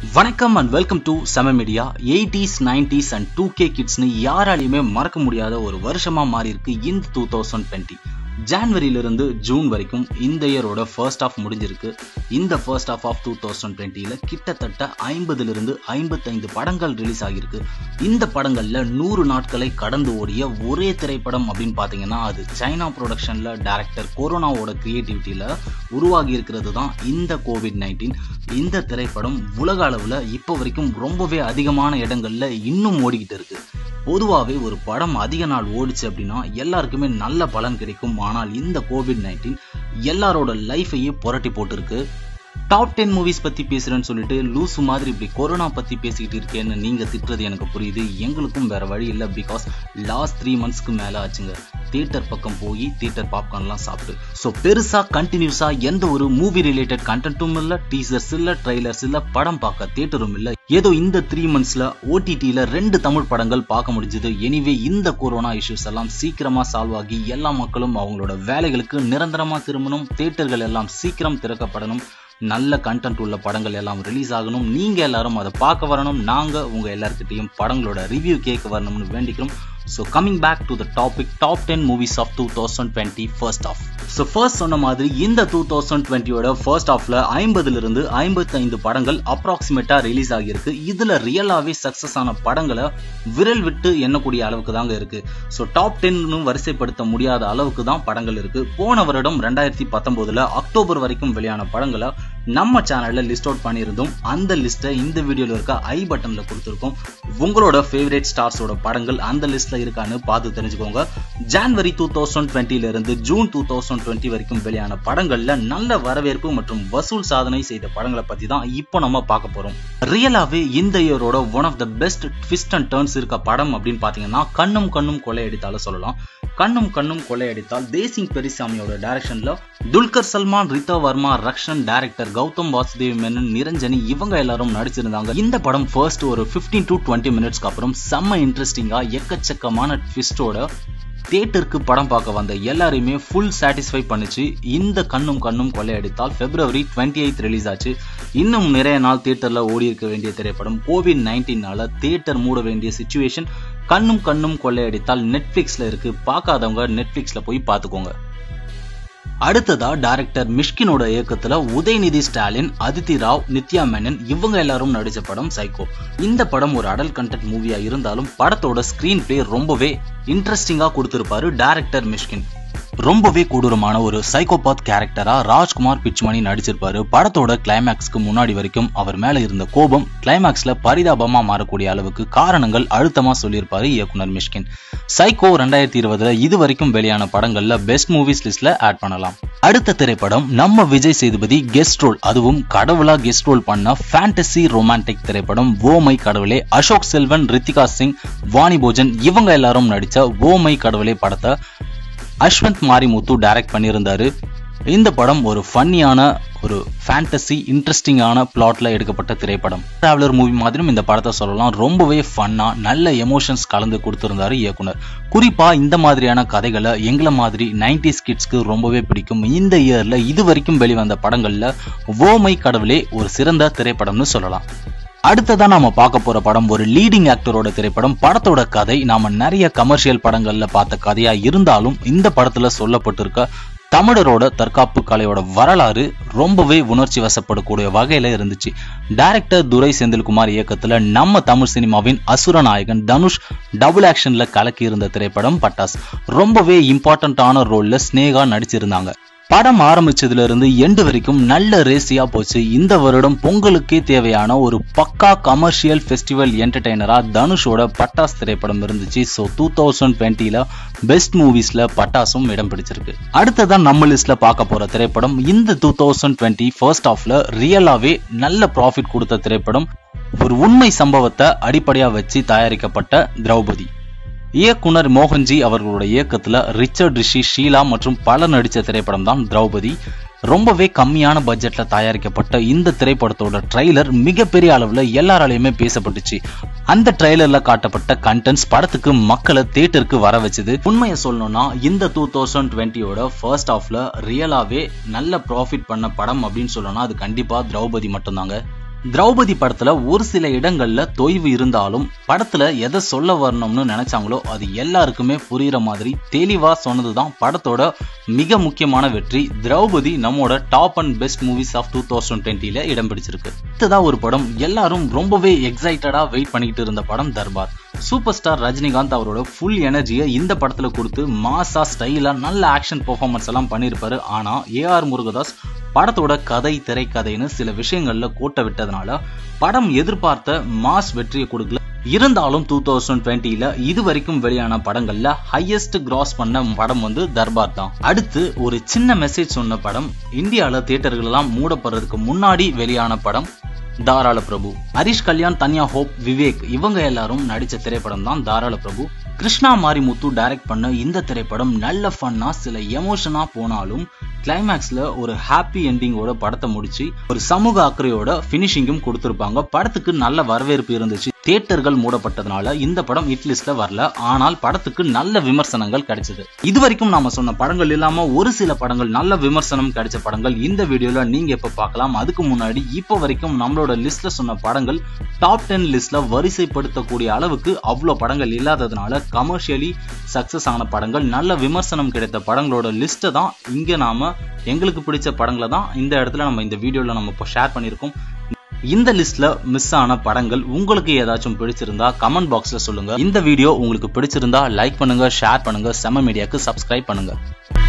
வணக்கம் and welcome to செம media eighties nineties and two K கிட்ஸ்னு யாராலையுமே மறக்க முடியாத ஒரு வருஷமா மாறி இருக்கு இந்த டூ தௌசண்ட் டுவெண்ட்டி ஜான்வரியிலிருந்து ஜூன் வரைக்கும் இந்த இயரோட ஃபர்ஸ்ட் ஆஃப் முடிஞ்சிருக்கு இந்த first half half two thousand டுவெண்ட்டியில் கிட்டத்தட்ட ஐம்பதுலேருந்து ஐம்பத்தைந்து படங்கள் ரிலீஸ் ஆகியிருக்கு இந்த படங்களில் நூறு நாட்களை கடந்து ஓடிய ஒரே திரைப்படம் அப்படின்னு பார்த்தீங்கன்னா அது சைனா ப்ரொடக்ஷனில் டைரக்டர் கொரோனாவோட கிரியேட்டிவிட்டியில் உருவாகி இருக்கிறது தான் இந்த கோவிட் நைன்டீன் இந்த திரைப்படம் உலக அளவில் இப்போ வரைக்கும் ரொம்பவே அதிகமான இடங்கள்ல இன்னும் ஓடிக்கிட்டு இருக்கு பொதுவாகவே ஒரு படம் அதிக நாள் ஓடிச்சு அப்படின்னா எல்லாருக்குமே நல்ல பலன் கிடைக்கும் ஆனால் இந்த கோவிட் நைன்டீன் எல்லாரோட லைஃபையே புரட்டி போட்டிருக்கு டாப் டென் மூவிஸ் பத்தி பேசுறேன்னு சொல்லிட்டு லூசு மாதிரி இப்படி கொரோனா பத்தி பேசிக்கிட்டு இருக்கேன்னு நீங்க திட்டுறது எனக்கு புரியுது எங்களுக்கும் வேற வழி இல்லை பிகாஸ் லாஸ்ட் த்ரீ மந்த்ஸ்க்கு மேல ஆச்சுங்க தியேட்டர் பக்கம் போய் தியேட்டர் பாப்கார்ன்லாம் சாப்பிட்டு ஸோ பெருசா கண்டினியூஸா எந்த ஒரு மூவி ரிலேட்டட் கண்டென்ட்டும் இல்ல டீசர்ஸ் இல்ல ட்ரைலர்ஸ் இல்ல படம் பார்க்க தியேட்டரும் இல்ல ஏதோ இந்த த்ரீ மந்த்ஸ்ல ஓடிடியில ரெண்டு தமிழ் படங்கள் பார்க்க முடிஞ்சது எனிவே இந்த கொரோனா இஷ்யூஸ் எல்லாம் சீக்கிரமா சால்வ் ஆகி எல்லா மக்களும் அவங்களோட வேலைகளுக்கு நிரந்தரமா திரும்பணும் தியேட்டர்கள் எல்லாம் சீக்கிரம் திறக்கப்படணும் நல்ல கண்டென்ட் உள்ள படங்கள் எல்லாம் ரிலீஸ் ஆகணும் நீங்க எல்லாரும் அதை பார்க்க வரணும் நாங்க உங்க எல்லார்கிட்டையும் படங்களோட ரிவ்யூ கேட்க வரணும்னு வேண்டிக்கிறோம் so coming back to the topic top ten movies of two thousand twenty first half so first சொன்ன மாதிரி இந்த டூ தௌசண்ட் டுவெண்ட்டியோட ஃபர்ஸ்ட் ஆஃப்ல ஐம்பதுல இருந்து ஐம்பத்தைந்து படங்கள் அப்ராக்சிமேட்டா ரிலீஸ் ஆகியிருக்கு இதுல ரியலாவே சக்சஸ் ஆன படங்களை விரல் விட்டு எண்ணக்கூடிய அளவுக்கு தாங்க இருக்கு ஸோ டாப் டென்னு வரிசைப்படுத்த முடியாத அளவுக்கு தான் படங்கள் இருக்கு போன வருடம் ரெண்டாயிரத்தி பத்தொன்பதுல அக்டோபர் வரைக்கும் வெளியான படங்களை நம்ம சேனல்ல லிஸ்ட் அவுட் பண்ணியிருந்தோம் அந்த லிஸ்ட்டை இந்த வீடியோல இருக்க ஐ பட்டன்ல கொடுத்துருக்கோம் உங்களோட ஃபேவரட் ஸ்டார்ஸோட படங்கள் அந்த லிஸ்ட்ல இருக்கான்னு பார்த்து தெரிஞ்சுக்கோங்க ஜான்வரி டூ தௌசண்ட் டுவெண்ட்டில இருந்து ஜூன் டூ தௌசண்ட் டுவெண்ட்டி வரைக்கும் வெளியான படங்கள்ல நல்ல வரவேற்பு மற்றும் வசூல் சாதனை செய்த படங்களை பத்தி தான் இப்போ நம்ம பார்க்க போறோம் ரியலாவே இந்த இயரோட one of the best twist and turns இருக்க படம் அப்படின்னு பாத்தீங்கன்னா கண்ணும் கண்ணும் கொள்ளையடித்தாலும் சொல்லலாம் கண்ணும் கண்ணும் கொள்ளையடித்தால் தேசிங் பெரிசாமியோட டைரக்ஷன்ல துல்கர் சல்மான் ரிதா வர்மா ரக்ஷன் டைரக்டர் கௌதம் வாசுதேவ் மேனன் நிரஞ்சனி இவங்க எல்லாரும் நடிச்சிருந்தாங்க இந்த படம் ஃபர்ஸ்ட் ஒரு பிப்டீன் டு டுவெண்ட்டி மினிட்ஸ்க்கு அப்புறம் செம்ம இன்ட்ரெஸ்டிங்கா எக்கச்சக்கமான ட்விஸ்டோட தியேட்டருக்கு படம் பார்க்க வந்த எல்லாரையுமே ஃபுல் சாட்டிஸ்ஃபை பண்ணுச்சு இந்த Kannum Kannum Kollaiyadithaal February twenty eighth release ஆச்சு இன்னும் நிறைய நாள் தியேட்டர்ல ஓடி இருக்க வேண்டிய திரைப்படம் கோவிட் நைன்டீனால தியேட்டர் மூட வேண்டிய சுச்சுவேஷன் கண்ணும் கண்ணும் கொள்ளையடித்தால் நெட்ஃபிளிக்ஸ்ல இருக்கு பார்க்காதவங்க நெட்ஃபிளிக்ஸ்ல போய் பார்த்துக்கோங்க அடுத்ததா டைரக்டர் மிஷ்கினோட இயக்கத்துல உதயநிதி ஸ்டாலின் அதித்தி ராவ் நித்யா மேனன் இவங்க எல்லாரும் நடிச்ச படம் சைக்கோ இந்த படம் ஒரு அடல் கண்டென்ட் மூவியா இருந்தாலும் படத்தோட ஸ்கிரீன் பிளே ரொம்பவே இன்ட்ரெஸ்டிங்கா கொடுத்திருப்பாரு டைரக்டர் மிஷ்கின் ரொம்பவே கொடூரமான ஒரு சைக்கோபாத் கேரக்டரா ராஜ்குமார் பிச்மணி நடிச்சிருப்பாரு படத்தோட கிளைமேக்ஸ்க்கு முன்னாடி வரைக்கும் அவர் மேல இருந்த கோபம் கிளைமேக்ஸ்ல பரிதாபமா மாறக்கூடிய அளவுக்கு காரணங்கள் அழுத்தமா சொல்லியிருப்பாரு இயக்குனர் மிஷ்கின் சைக்கோ ரெண்டாயிரத்தி இருபதுல இது வரைக்கும் வெளியான படங்கள்ல பெஸ்ட் மூவிஸ் லிஸ்ட்ல ஆட் பண்ணலாம் அடுத்த திரைப்படம் நம்ம விஜய் சேதுபதி கெஸ்ட் ரோல் அதுவும் கடவுளா கெஸ்ட் ரோல் பண்ண ஃபேண்டசி ரொமான்டிக் திரைப்படம் ஓமை கடவுளே அசோக் செல்வன் ரித்திகா சிங் வாணி போஜன் இவங்க எல்லாரும் நடிச்ச ஓமை கடவுளே படத்தை அஸ்வந்த் மாரிமுத்து டைரக்ட் பண்ணியிருந்தாரு இந்த படம் ஒரு ஃபன்னியான ஒரு ஃபேண்டசி இன்ட்ரெஸ்டிங்கான பிளாட்ல எடுக்கப்பட்ட திரைப்படம் டிராவலர் மூவி மாதிரியும் இந்த படத்தை சொல்லலாம் ரொம்பவே ஃபன்னா நல்ல எமோஷன்ஸ் கலந்து கொடுத்திருந்தாரு இயக்குனர் குறிப்பா இந்த மாதிரியான கதைகளை எங்களை மாதிரி நைன்டிஸ் கிட்ஸ்க்கு ரொம்பவே பிடிக்கும் இந்த இயர்ல இது வரைக்கும் வெளிவந்த படங்கள்ல ஓமை கடவுளே ஒரு சிறந்த திரைப்படம்னு சொல்லலாம் அடுத்ததா நாம பார்க்க போற படம் ஒரு லீடிங் ஆக்டரோட திரைப்படம் படத்தோட கதை நாம நிறைய கமர்ஷியல் படங்கள்ல பார்த்த கதையா இருந்தாலும் இந்த படத்துல சொல்லப்பட்டிருக்க தமிழரோட தற்காப்பு கலையோட வரலாறு ரொம்பவே உணர்ச்சி வசப்படக்கூடிய வகையில இருந்துச்சு டைரக்டர் துரை செந்தில்குமார் இயக்கத்துல நம்ம தமிழ் சினிமாவின் அசுர நாயகன் தனுஷ் டபுள் ஆக்ஷன்ல கலக்கி இருந்த திரைப்படம் பட்டாஸ் ரொம்பவே இம்பார்ட்டன்டான ரோல்ல ஸ்னேகா நடிச்சிருந்தாங்க படம் ஆரம்பிச்சதுல இருந்து எண்டு வரைக்கும் நல்ல ரேசியா போச்சு இந்த வருடம் பொங்கலுக்கே தேவையான ஒரு பக்கா கமர்ஷியல் ஃபெஸ்டிவல் என்டர்டைனரா தனுஷோட பட்டாஸ் திரைப்படம் இருந்துச்சு ஸோ டூ தௌசண்ட் டுவெண்ட்டில பெஸ்ட் மூவிஸ்ல பட்டாசும் இடம் பிடிச்சிருக்கு அடுத்ததான் நம்ம லிஸ்ட்ல பார்க்க போற திரைப்படம் இந்த டூ தௌசண்ட் டுவெண்ட்டி ஃபர்ஸ்ட் ஆஃப்ல ரியலாவே நல்ல ப்ராஃபிட் கொடுத்த திரைப்படம் ஒரு உண்மை சம்பவத்தை அடிப்படையா வச்சு தயாரிக்கப்பட்ட திரௌபதி இயக்குனர் மோகன்ஜி அவர்களோட இயக்கத்துல ரிச்சர்ட் ரிஷி ஷீலா மற்றும் பலர் நடிச்ச திரைப்படம் தான் திரௌபதி ரொம்பவே கம்மியான பட்ஜெட்ல தயாரிக்கப்பட்ட இந்த திரைப்படத்தோட ட்ரைலர் மிகப்பெரிய அளவுல எல்லாராலையுமே பேசப்பட்டுச்சு அந்த ட்ரைலர்ல காட்டப்பட்ட கண்டென்ட்ஸ் படத்துக்கு மக்களை தியேட்டருக்கு வர வச்சது உண்மையை சொல்லணும்னா இந்த டூ தௌசண்ட் டுவெண்ட்டியோட ஃபர்ஸ்ட் ஹாஃப்ல ரியலாவே நல்ல ப்ராஃபிட் பண்ண படம் அப்படின்னு சொல்லணும்னா அது கண்டிப்பா திரௌபதி மட்டும்தாங்க திரௌபதி படத்துல ஒரு சில இடங்கள்ல தொய்வு இருந்தாலும் படத்துல எதை சொல்ல வரணும்னு நினைச்சாங்களோ அது எல்லாருக்குமே புரியுற மாதிரி தெளிவா சொன்னதுதான் படத்தோட மிக முக்கியமான வெற்றி திரௌபதி நம்மோட top and best movies of two thousand டுவெண்ட்டில இடம் பிடிச்சிருக்கு அடுத்ததா ஒரு படம் எல்லாரும் ரொம்பவே எக்ஸைட்டடா வெயிட் பண்ணிட்டு இருந்த படம் தர்பார் சூப்பர் ஸ்டார் ரஜினிகாந்த் அவரோட ஃபுல் எனர்ஜியை இந்த படத்துல கொடுத்து மாசா ஸ்டைலா நல்ல ஆக்ஷன் பெர்ஃபார்மன்ஸ் எல்லாம் பண்ணியிருப்பாரு ஆனா ஏஆர் முருகதாஸ் படத்தோட கதை திரைக்கதைன்னு சில விஷயங்கள்ல கோட்டை விட்டதுனால படம் எதிர்பார்த்த மாஸ் வெற்றியை கொடுக்கல இருந்தாலும் டூ தௌசண்ட் டுவெண்ட்டில இது வரைக்கும் வெளியான படங்கள்ல ஹையஸ்ட் கிராஸ் பண்ண படம் வந்து தர்பார் தான் அடுத்து ஒரு சின்ன மெசேஜ் சொன்ன படம் இந்தியால தியேட்டர்கள் எல்லாம் மூடப்படுறதுக்கு முன்னாடி வெளியான படம் தாராள பிரபு ஹரிஷ் கல்யாண் தன்யா ஹோப் விவேக் இவங்க எல்லாரும் நடிச்ச திரைப்படம் தான் தாராள பிரபு கிருஷ்ணா மாரிமுத்து டைரக்ட் பண்ண இந்த திரைப்படம் நல்ல ஃபன்னா சில எமோஷனா போனாலும் கிளைமேக்ஸ்ல ஒரு ஹாப்பி எண்டிங்கோட படத்தை முடிச்சு ஒரு சமூக அக்கறையோட பினிஷிங்கும் கொடுத்திருப்பாங்க படத்துக்கு நல்ல வரவேற்பு இருந்துச்சு தியேட்டர்கள் மூடப்பட்டதுனால இந்த படம் ஹிட் லிஸ்ட்ல வரல ஆனால் படத்துக்கு நல்ல விமர்சனங்கள் கிடைச்சது இது வரைக்கும் நாம சொன்ன படங்கள் இல்லாம ஒரு சில படங்கள் நல்ல விமர்சனம் கிடைச்ச படங்கள் இந்த வீடியோல நீங்க எப்ப பார்க்கலாம் அதுக்கு முன்னாடி இப்போ வரைக்கும் நம்மளோட லிஸ்ட்ல சொன்ன படங்கள் டாப் டென் லிஸ்ட்ல வரிசைப்படுத்தக்கூடிய அளவுக்கு அவ்வளோ படங்கள் இல்லாததுனால கமர்ஷியலி சக்சஸ் ஆன படங்கள் நல்ல விமர்சனம் கிடைத்த படங்களோட லிஸ்ட்டை தான் இங்க நாம எங்களுக்கு பிடிச்ச படங்களை தான் இந்த இடத்துல நம்ம இந்த வீடியோல நம்ம இப்போ ஷேர் பண்ணியிருக்கோம் இந்த லிஸ்ட்ல மிஸ் ஆன படங்கள் உங்களுக்கு ஏதாச்சும் பிடிச்சிருந்தா கமெண்ட் பாக்ஸ்ல சொல்லுங்க இந்த வீடியோ உங்களுக்கு பிடிச்சிருந்தா லைக் பண்ணுங்க ஷேர் பண்ணுங்க செம மீடியாக்கு சப்ஸ்கிரைப் பண்ணுங்க